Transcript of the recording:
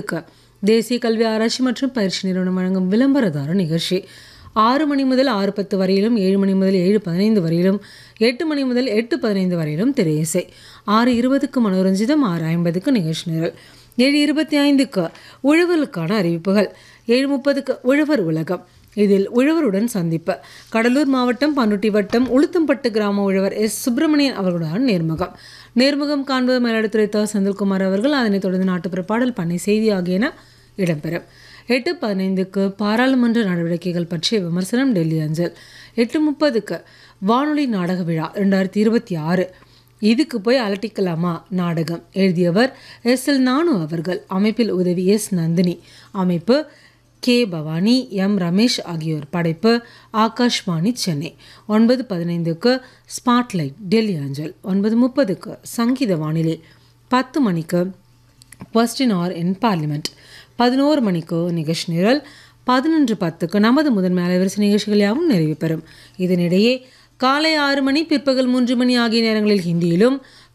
ஐந்துக்கு தேசிய கல்வி ஆராய்ச்சி மற்றும் பயிற்சி நிறுவனம் வழங்கும் விளம்பரதார நிகழ்ச்சி ஆறு மணி முதல் ஆறு பத்து வரையிலும் ஏழு மணி முதல் ஏழு பதினைந்து வரையிலும் எட்டு மணி முதல் எட்டு பதினைந்து வரையிலும் திரையிசை ஆறு இருபதுக்கு மனோரஞ்சிதம் ஆறு ஐம்பதுக்கு நிகழ்ச்சி நிரல் ஏழு இருபத்தி ஐந்துக்கு உழவர்களுக்கான அறிவிப்புகள் ஏழு முப்பதுக்கு உழவர் உலகம் இதில் உழவருடன் சந்திப்பு கடலூர் மாவட்டம் பண்ருட்டி வட்டம் உளுத்தம்பட்டு கிராம உழவர் எஸ் சுப்பிரமணியன் அவர்களுடன் நேர்முகம் நேர்முகம் காண்பது மயிலாடுதுறை த செந்தில்குமார் அவர்கள் அதனைத் தொடர்ந்து நாட்டுப்புற பாடல் பண்ணை செய்தி ஆகியன இடம்பெறும் எட்டு பதினைந்துக்கு பாராளுமன்ற நடவடிக்கைகள் பற்றிய விமர்சனம் டெல்லி அஞ்சல் எட்டு முப்பதுக்கு வானொலி நாடக விழா ரெண்டாயிரத்தி இருபத்தி ஆறு இதுக்கு போய் அலட்டிக்கலாமா நாடகம் எழுதியவர் எஸ் எல் நானு அவர்கள் அமைப்பில் உதவி எஸ் நந்தினி அமைப்பு கே பவானி எம் ரமேஷ் ஆகியோர் படைப்பு ஆகாஷ்வாணி சென்னை ஒன்பது பதினைந்துக்கு ஸ்பாட்லைட் டெல்லி அஞ்சல் ஒன்பது முப்பதுக்கு சங்கீத வானிலை பத்து மணிக்கு கொஸ்டின் ஆர் இன் பார்லிமெண்ட் பதினோரு மணிக்கு நிகழ்ச்சி நிரல் பதினொன்று பத்துக்கு நமது முதன்மை அலைவரிசை நிகழ்ச்சிகள் யாவும் நிறைவு பெறும் இதனிடையே காலை ஆறு மணி பிற்பகல் மூன்று மணி ஆகிய நேரங்களில் ஹிந்தியிலும்